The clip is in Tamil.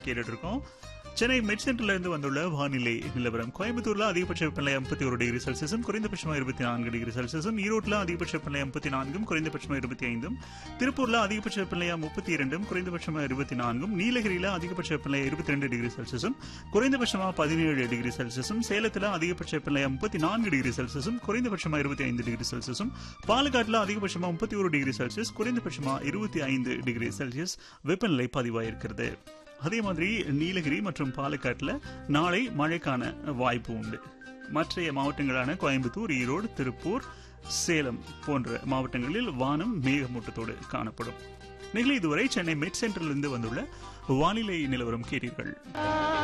கேட்டுட்டு இருக்கோம் சென்னை மெட் சென்டர்ல இருந்து வந்துள்ள வானிலை நிலவரம் கோயம்புத்தூர்ல அதிகபட்ச வெப்பநிலை ஐம்பத்தி ஒரு டிகிரி செல்சியஸும் குறைந்தபட்சமா இருபத்தி நான்கு டிகிரி செல்சியஸும் ஈரோட்ல அதிகபட்ச வெப்பநிலை ஐம்பத்தி நான்கும் குறைந்தபட்சமா இருபத்தி ஐந்தும் திருப்பூர்ல அதிகபட்ச வெப்பநிலை முப்பத்தி இரண்டும் குறைந்தபட்சமா இருபத்தி நான்கும் நீலகிரியில அதிகபட்ச வெப்பநிலை இருபத்தி ரெண்டு டிகிரி செல்சியஸும் குறைந்தபட்சமா பதினேழு டிகிரி செல்சியஸும் சேலத்துல அதிகபட்ச வெப்பநிலை முப்பத்தி நான்கு டிகிரி செல்சியஸும் குறைந்தபட்சமா இருபத்தி ஐந்து டிகிரி செல்சியஸும் பாலக்காட்டுல அதிகபட்சமா முப்பத்தி ஒரு டிகிரி செல்சியஸ் குறைந்தபட்சமா இருபத்தி ஐந்து டிகிரி செல்சியஸ் வெப்பநிலை பதிவாயிருக்கிறது அதே மாதிரி நீலகிரி மற்றும் பாலக்காட்டுல நாளை மழைக்கான வாய்ப்பு உண்டு மற்றைய மாவட்டங்களான கோயம்புத்தூர் ஈரோடு திருப்பூர் சேலம் போன்ற மாவட்டங்களில் வானம் மேகமூட்டத்தோடு காணப்படும் நிகழ்ச்சி இதுவரை சென்னை மெட் சென்டரிலிருந்து வந்துள்ள வானிலை நிலவரம் கேட்டீர்கள்